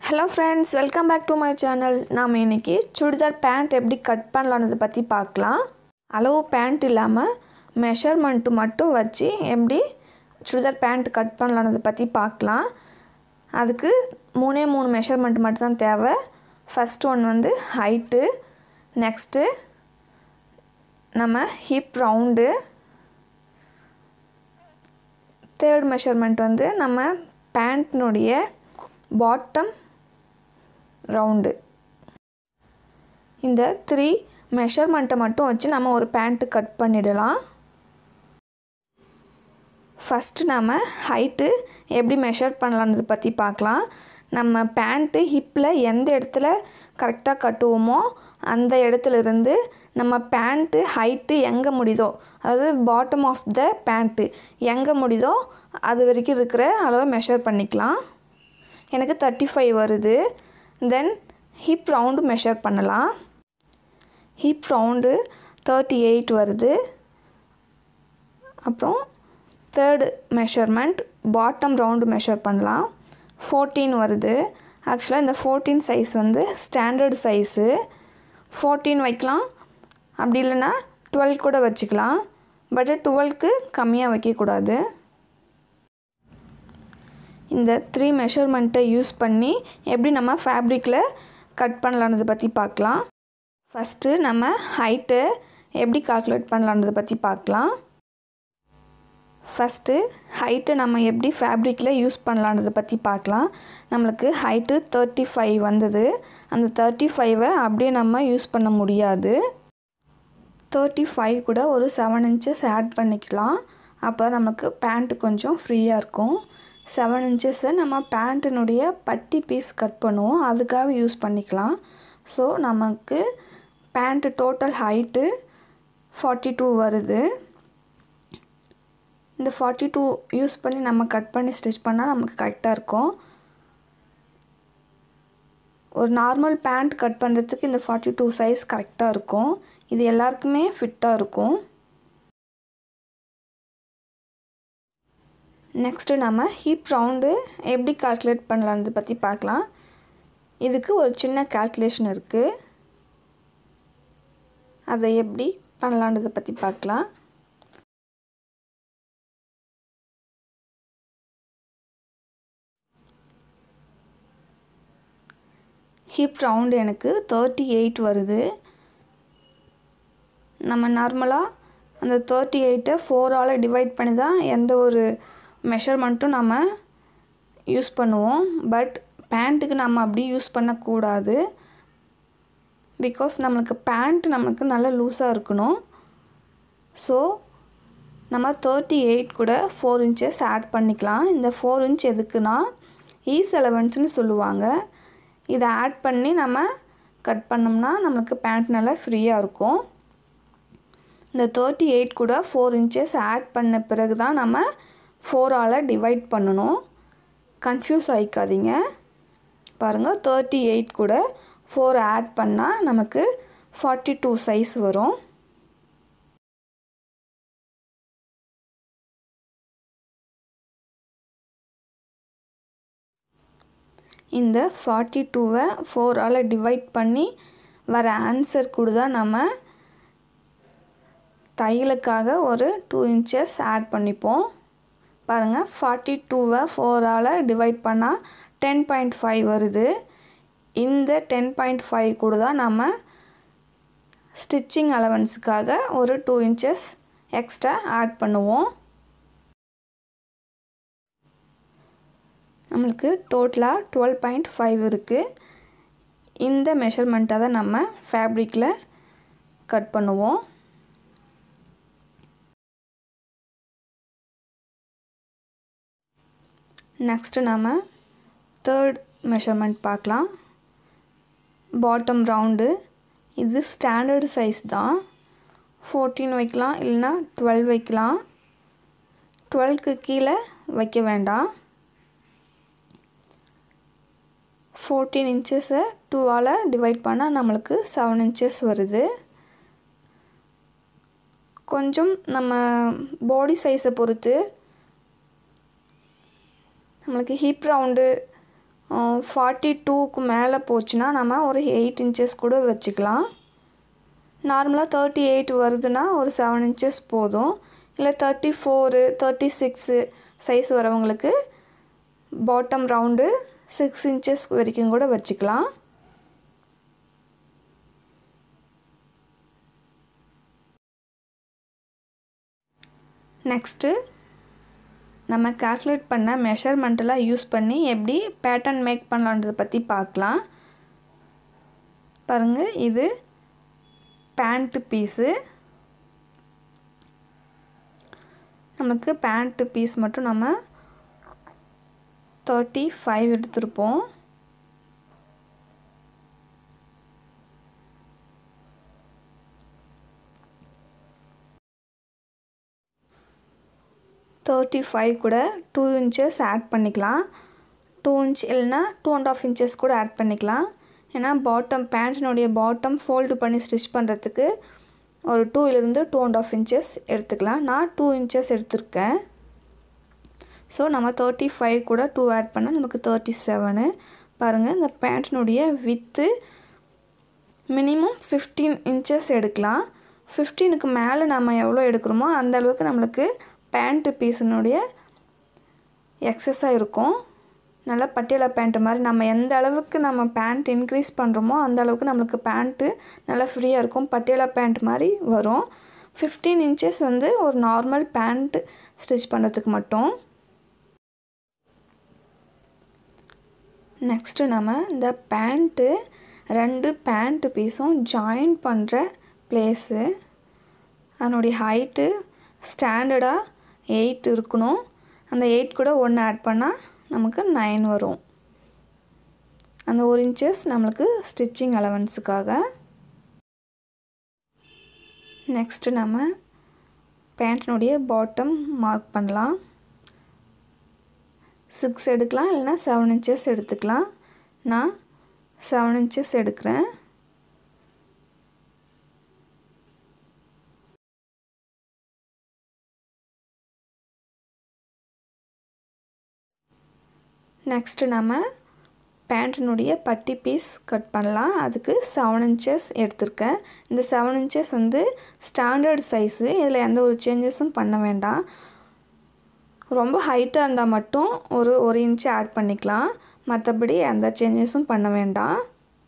hello friends welcome back to my channel நாம் இன்றைக்கி churidar pant எப்படி கட் பண்ணலான்றதை பற்றி பார்க்கலாம் அளவு பேண்ட் இல்லாமல் மெஷர்மெண்ட்டு மட்டும் வச்சு எப்படி சுடிதார் பேண்ட் கட் பண்ணலான்றதை பற்றி பார்க்கலாம் அதுக்கு மூணே மூணு மெஷர்மெண்ட் மட்டும் தான் தேவை ஃபஸ்ட் ஒன் வந்து ஹைட்டு நெக்ஸ்ட்டு நம்ம ஹிப் ரவுண்டு தேர்ட் மெஷர்மெண்ட் வந்து நம்ம பேண்ட்னுடைய பாட்டம் ரவுண்டு இந்த த்ரீ மெஷர்மெண்ட்டை மட்டும் வச்சு நம்ம ஒரு பேண்ட்டு கட் பண்ணிடலாம் ஃபஸ்ட்டு நம்ம ஹைட்டு எப்படி மெஷர் பண்ணலான்றதை பற்றி பார்க்கலாம் நம்ம பேண்ட்டு ஹிப்பில் எந்த இடத்துல கரெக்டாக கட்டுவோமோ அந்த இடத்துல இருந்து நம்ம பேண்ட்டு ஹைட்டு எங்கே முடியுதோ அதாவது பாட்டம் ஆஃப் த பேண்ட்டு எங்கே முடியுதோ அது வரைக்கும் இருக்கிற அளவை மெஷர் பண்ணிக்கலாம் எனக்கு தேர்ட்டி ஃபைவ் வருது தென் ஹிப் ரவுண்டு மெஷர் பண்ணலாம் ஹிப் ரவுண்டு தேர்ட்டி எயிட் வருது அப்புறம் third measurement bottom round measure பண்ணலாம் ஃபோர்டீன் வருது ஆக்சுவலாக இந்த ஃபோர்டீன் சைஸ் வந்து ஸ்டாண்டர்ட் சைஸு ஃபோர்டீன் வைக்கலாம் அப்படி இல்லைன்னா டுவெல் கூட வச்சுக்கலாம் பட் டுவெல்க்கு கம்மியாக வைக்கக்கூடாது இந்த த்ரீ மெஷர்மெண்ட்டை யூஸ் பண்ணி எப்படி நம்ம ஃபேப்ரிக்கில் கட் பண்ணலான்றதை பற்றி பார்க்கலாம் ஃபஸ்ட்டு நம்ம ஹைட்டு எப்படி கால்குலேட் பண்ணலான்றதை பற்றி பார்க்கலாம் ஃபஸ்ட்டு ஹைட்டு நம்ம எப்படி ஃபேப்ரிக்கில் யூஸ் பண்ணலான்றதை பற்றி பார்க்கலாம் நம்மளுக்கு ஹைட்டு தேர்ட்டி ஃபைவ் வந்தது அந்த தேர்ட்டி ஃபைவை அப்படியே நம்ம யூஸ் பண்ண முடியாது தேர்ட்டி ஃபைவ் கூட ஒரு செவன் இன்ச்சஸ் ஆட் பண்ணிக்கலாம் அப்போ நமக்கு பேண்ட்டு கொஞ்சம் ஃப்ரீயாக இருக்கும் செவன் இன்ச்சஸை நம்ம பேண்ட்டினுடைய பட்டி பீஸ் கட் பண்ணுவோம் அதுக்காக யூஸ் பண்ணிக்கலாம் ஸோ நமக்கு pant total height forty two வருது இந்த ஃபார்ட்டி டூ யூஸ் பண்ணி நம்ம கட் பண்ணி ஸ்டிச் பண்ணால் நமக்கு கரெக்டாக இருக்கும் ஒரு நார்மல் பேண்ட் கட் பண்ணுறதுக்கு இந்த ஃபார்ட்டி டூ சைஸ் கரெக்டாக இருக்கும் இது எல்லாருக்குமே ஃபிட்டாக இருக்கும் நெக்ஸ்ட்டு நம்ம ஹிப் ரவுண்டு எப்படி கால்குலேட் பண்ணலான்றதை பற்றி பார்க்கலாம் இதுக்கு ஒரு சின்ன கால்குலேஷன் இருக்குது அதை எப்படி பண்ணலான்றதை பற்றி பார்க்கலாம் ஹிப் ரவுண்டு எனக்கு தேர்ட்டி எயிட் வருது நம்ம நார்மலாக அந்த தேர்ட்டி எயிட்டை ஃபோரால் டிவைட் பண்ணி தான் எந்த ஒரு மெஷர்மெண்ட்டும் நம்ம யூஸ் பண்ணுவோம் பட் பேண்ட்டுக்கு நம்ம அப்படி யூஸ் பண்ணக்கூடாது பிகாஸ் நம்மளுக்கு பேண்ட் நமக்கு நல்ல லூஸாக இருக்கணும் ஸோ நம்ம தேர்ட்டி எயிட் கூட ஃபோர் இன்ச்சஸ் ஆட் பண்ணிக்கலாம் இந்த ஃபோர் இன்ச் எதுக்குன்னா ஈஸ் அலவன்ஸ்னு சொல்லுவாங்க இதை ஆட் பண்ணி நம்ம கட் பண்ணோம்னா நம்மளுக்கு பேண்ட் நல்லா ஃப்ரீயாக இருக்கும் இந்த தேர்ட்டி எயிட் கூட ஃபோர் இன்ச்சஸ் ஆட் பண்ண பிறகு தான் நம்ம ஃபோரால் டிவைட் பண்ணணும் கன்ஃபியூஸ் ஆகிக்காதீங்க பாருங்கள் தேர்ட்டி எயிட் கூட ஃபோர் ஆட் பண்ணால் நமக்கு ஃபார்ட்டி டூ சைஸ் வரும் இந்த ஃபார்ட்டி டூவை ஃபோரால் டிவைட் பண்ணி வர ஆன்சர் கூட தான் நம்ம தையலுக்காக ஒரு டூ இன்ச்சஸ் ஆட் பண்ணிப்போம் பாருங்கள் ஃபார்ட்டி டூவை ஃபோரால் டிவைட் பண்ணால் டென் பாயிண்ட் ஃபைவ் வருது இந்த டென் பாயிண்ட் ஃபைவ் கூட தான் நம்ம ஸ்டிச்சிங் அலவன்ஸுக்காக ஒரு டூ இன்ச்சஸ் எக்ஸ்ட்ரா ஆட் பண்ணுவோம் நம்மளுக்கு டோட்டலாக டுவெல் பாயிண்ட் ஃபைவ் இருக்குது இந்த மெஷர்மெண்ட்டை தான் நம்ம ஃபேப்ரிக்கில் கட் பண்ணுவோம் நெக்ஸ்ட்டு நம்ம தேர்ட் மெஷர்மெண்ட் பார்க்கலாம் பாட்டம் ரவுண்டு இது ஸ்டாண்டர்டு சைஸ் தான் ஃபோர்டீன் வைக்கலாம் இல்லைனா டுவெல் வைக்கலாம் டுவெல்க்கு கீழே வைக்க வேண்டாம் ஃபோர்டீன் இன்ச்சஸை டூவால் டிவைட் பண்ணால் நம்மளுக்கு செவன் இன்ச்சஸ் வருது கொஞ்சம் நம்ம பாடி சைஸை பொறுத்து நம்மளுக்கு ஹிப் ரவுண்டு ஃபார்ட்டி டூக்கு மேலே போச்சுன்னா நம்ம ஒரு எயிட் இன்ச்சஸ் கூட வச்சுக்கலாம் நார்மலாக தேர்ட்டி எயிட் வருதுன்னா ஒரு செவன் இன்ச்சஸ் போதும் இல்லை thirty four thirty six size வரவங்களுக்கு பாட்டம் ரவுண்டு சிக்ஸ் இன்ச்சஸ் வரைக்கும் கூட வச்சுக்கலாம் நெக்ஸ்ட்டு நம்ம கால்குலேட் பண்ண மெஷர்மெண்ட்டெல்லாம் யூஸ் பண்ணி எப்படி பேட்டர்ன் மேக் பண்ணலான்றதை பற்றி பார்க்கலாம் பாருங்கள் இது பேண்ட்டு பீஸு நமக்கு பேண்ட்டு பீஸ் மட்டும் நம்ம தேர்ட்டி ஃபைவ் எடுத்திருப்போம் தேர்ட்டி ஃபைவ் கூட டூ இன்ச்சஸ் ஆட் பண்ணிக்கலாம் டூ இன்ச் இல்லைனா டூ அண்ட் ஆஃப் இன்ச்சஸ் கூட ஆட் பண்ணிக்கலாம் ஏன்னா பாட்டம் பேண்ட்டினுடைய பாட்டம் ஃபோல்டு பண்ணி ஸ்டிச் பண்ணுறதுக்கு ஒரு டூலேருந்து டூ அண்ட் ஆஃப் இன்ச்சஸ் எடுத்துக்கலாம் நான் டூ இன்ச்சஸ் எடுத்திருக்கேன் ஸோ நம்ம தேர்ட்டி ஃபைவ் கூட டூ ஆட் பண்ணால் நமக்கு தேர்ட்டி செவனு பாருங்கள் இந்த பேண்ட்டினுடைய வித்து மினிமம் ஃபிஃப்டீன் இன்ச்சஸ் எடுக்கலாம் ஃபிஃப்டீனுக்கு மேலே நம்ம எவ்வளோ எடுக்கிறோமோ அந்த அளவுக்கு நம்மளுக்கு பேண்ட்டு பீஸினுடைய எக்ஸஸாக இருக்கும் நல்லா பட்டியலா பேண்ட்டு மாதிரி நம்ம எந்த அளவுக்கு நம்ம பேண்ட் இன்க்ரீஸ் பண்ணுறோமோ அந்த அளவுக்கு நம்மளுக்கு பேண்ட்டு நல்லா ஃப்ரீயாக இருக்கும் பட்டியலா பேண்ட் மாதிரி வரும் ஃபிஃப்டீன் இன்ச்சஸ் வந்து ஒரு நார்மல் பேண்ட் ஸ்டிச் பண்ணுறதுக்கு மட்டும் நெக்ஸ்ட்டு நம்ம இந்த பேண்ட்டு ரெண்டு பேண்ட்டு பீஸும் ஜாயின் பண்ணுற பிளேஸு அதனுடைய ஹைட்டு ஸ்டாண்டர்டாக எயிட் இருக்கணும் அந்த எயிட் கூட ஒன்று ஆட் பண்ணால் நமக்கு நைன் வரும் அந்த ஒரு இன்ச்சஸ் நம்மளுக்கு ஸ்டிச்சிங் அலவன்ஸுக்காக நெக்ஸ்ட்டு நம்ம பேண்ட்டினுடைய பாட்டம் மார்க் பண்ணலாம் சிக்ஸ் எடுக்கலாம் இல்லைனா செவன் இன்ச்சஸ் எடுத்துக்கலாம் நான் செவன் இன்ச்சஸ் எடுக்கிறேன் நெக்ஸ்ட்டு நம்ம பேண்ட்டினுடைய பட்டி பீஸ் கட் பண்ணலாம் அதுக்கு செவன் இன்ச்சஸ் எடுத்திருக்கேன் இந்த செவன் இன்ச்சஸ் வந்து ஸ்டாண்டர்ட் சைஸு இதில் எந்த ஒரு சேஞ்சஸும் பண்ண வேண்டாம் ரொம்ப ஹைட்டாக இருந்தால் மட்டும் ஒரு ஒரு இன்ச்சு ஆட் பண்ணிக்கலாம் மற்றபடி எந்த சேஞ்சஸும் பண்ண வேண்டாம்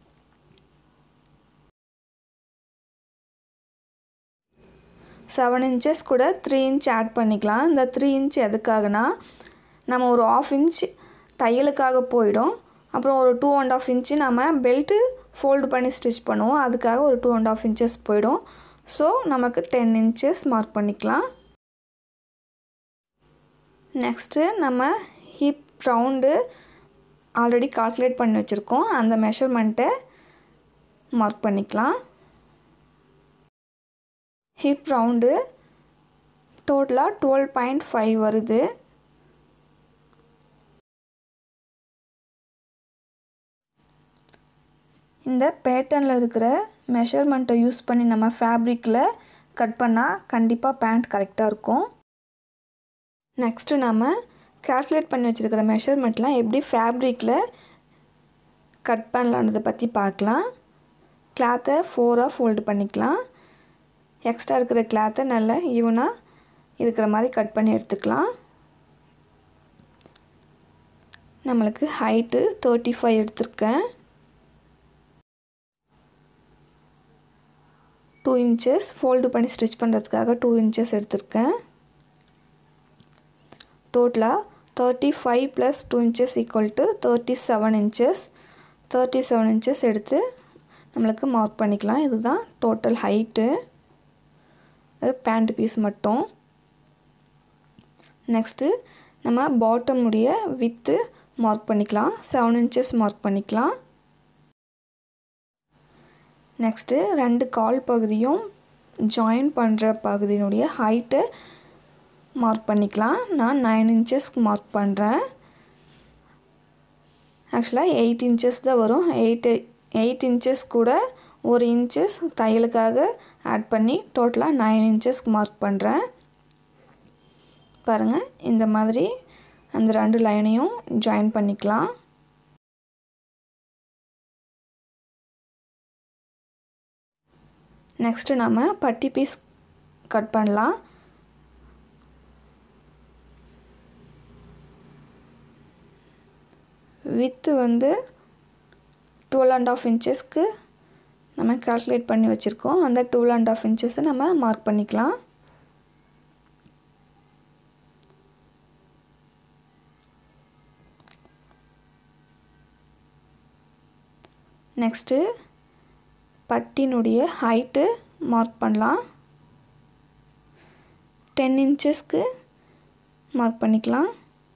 செவன் இன்ச்சஸ் கூட த்ரீ இன்ச் ஆட் பண்ணிக்கலாம் இந்த த்ரீ இன்ச் எதுக்காகனா நம்ம ஒரு ஆஃப் இன்ச் தையலுக்காக போயிடும் அப்புறம் ஒரு டூ அண்ட் ஆஃப் இன்ச்சு நம்ம பெல்ட்டு ஃபோல்டு பண்ணி ஸ்டிச் பண்ணுவோம் அதுக்காக ஒரு டூ அண்ட் ஆஃப் இன்ச்சஸ் போயிடும் ஸோ நமக்கு டென் இன்ச்சஸ் மார்க் பண்ணிக்கலாம் நெக்ஸ்ட்டு நம்ம ஹிப் ரவுண்டு ஆல்ரெடி கால்குலேட் பண்ணி வச்சுருக்கோம் அந்த மெஷர்மெண்ட்டை மார்க் பண்ணிக்கலாம் ஹிப் ரவுண்டு டோட்டலாக டுவெல் பாயிண்ட் ஃபைவ் வருது இந்த பேட்டர்னில் இருக்கிற மெஷர்மெண்ட்டை யூஸ் பண்ணி நம்ம ஃபேப்ரிக்கில் கட் பண்ணால் கண்டிப்பாக பேண்ட் கரெக்டாக இருக்கும் நெக்ஸ்ட்டு நம்ம கால்குலேட் பண்ணி வச்சுருக்கிற மெஷர்மெண்ட்லாம் எப்படி ஃபேப்ரிக்கில் கட் பண்ணலான்றதை பற்றி பார்க்கலாம் கிளாத்தை ஃபோராக ஃபோல்டு பண்ணிக்கலாம் எக்ஸ்ட்ரா இருக்கிற கிளாத்தை நல்லா ஈவனாக இருக்கிற மாதிரி கட் பண்ணி எடுத்துக்கலாம் நம்மளுக்கு ஹைட்டு தேர்ட்டி ஃபைவ் எடுத்திருக்கேன் டூ இன்ச்சஸ் ஃபோல்டு பண்ணி ஸ்டிச் பண்ணுறதுக்காக டூ இன்ச்சஸ் எடுத்திருக்கேன் டோட்டலாக thirty five plus two inches equal to thirty seven inches thirty seven inches எடுத்து நம்மளுக்கு மார்க் பண்ணிக்கலாம் இதுதான் டோட்டல் ஹைட்டு அது பேண்ட் பீஸ் மட்டும் நெக்ஸ்ட்டு நம்ம பாட்டமுடைய வித்து மார்க் பண்ணிக்கலாம் செவன் இன்ச்சஸ் மார்க் பண்ணிக்கலாம் நெக்ஸ்ட்டு ரெண்டு கால் பகுதியும் ஜாயின் பண்ணுற பகுதியினுடைய ஹைட்டு மார்க் பண்ணிக்கலாம் நான் நைன் இன்ச்சஸ்க்கு மார்க் பண்ணுறேன் ஆக்சுவலாக எயிட் இன்ச்சஸ் தான் வரும் எயிட் எயிட் இன்ச்சஸ் கூட ஒரு இன்ச்சஸ் தையலுக்காக ஆட் பண்ணி டோட்டலாக நைன் இன்ச்சஸ்க்கு மார்க் பண்ணுறேன் பாருங்கள் இந்த மாதிரி அந்த ரெண்டு லைனையும் ஜாயின் பண்ணிக்கலாம் நெக்ஸ்ட்டு நம்ம பட்டி பீஸ் கட் பண்ணலாம் வித்து வந்து டுவெல் அண்ட் ஆஃப் இன்ச்சஸ்க்கு நம்ம கால்குலேட் பண்ணி வச்சுருக்கோம் அந்த டுவெல் அண்ட் ஆஃப் இன்ச்சஸை நம்ம மார்க் பண்ணிக்கலாம் நெக்ஸ்ட்டு பட்டினுடைய ஹைட்டு மார்க் பண்ணலாம் டென் இன்ச்சஸ்க்கு மார்க் பண்ணிக்கலாம்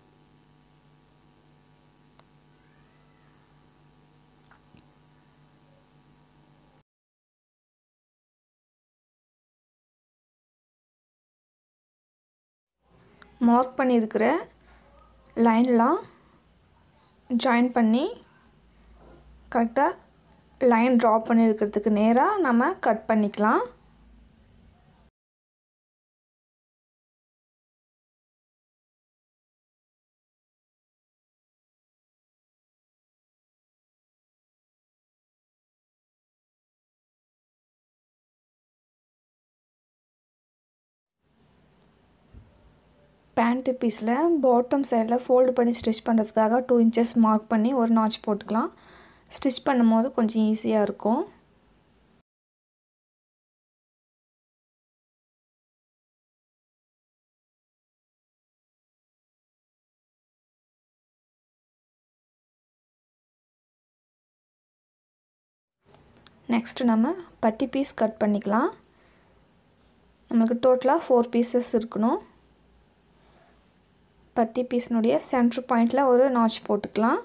மார்க் பண்ணியிருக்கிற லைன்லாம் ஜாயின் பண்ணி கரெக்டாக லைன் ட்ரா பண்ணியிருக்கிறதுக்கு நேராக நம்ம கட் பண்ணிக்கலாம் பேண்ட்டு பீஸில் பாட்டம் சைடில் ஃபோல்டு பண்ணி ஸ்டிச் பண்ணுறதுக்காக டூ இன்ச்சஸ் மார்க் பண்ணி ஒரு நாச் போட்டுக்கலாம் ஸ்டிச் பண்ணும்போது கொஞ்சம் ஈஸியாக இருக்கும் நெக்ஸ்ட்டு நம்ம பட்டி பீஸ் கட் பண்ணிக்கலாம் நமக்கு டோட்டலாக ஃபோர் பீசஸ் இருக்கணும் பட்டி பீஸினுடைய சென்ட்ரு பாயிண்டில் ஒரு நாச் போட்டுக்கலாம்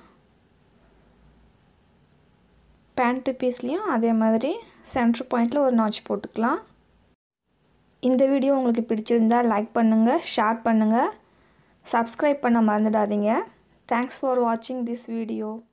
பேண்ட்டு பீஸ்லேயும் அதே மாதிரி சென்ட்ரு பாயிண்டில் ஒரு நாச் போட்டுக்கலாம் இந்த வீடியோ உங்களுக்கு பிடிச்சிருந்தால் லைக் பண்ணுங்கள் ஷேர் பண்ணுங்கள் சப்ஸ்கிரைப் பண்ண மறந்துடாதீங்க தேங்க்ஸ் ஃபார் வாட்சிங் திஸ் வீடியோ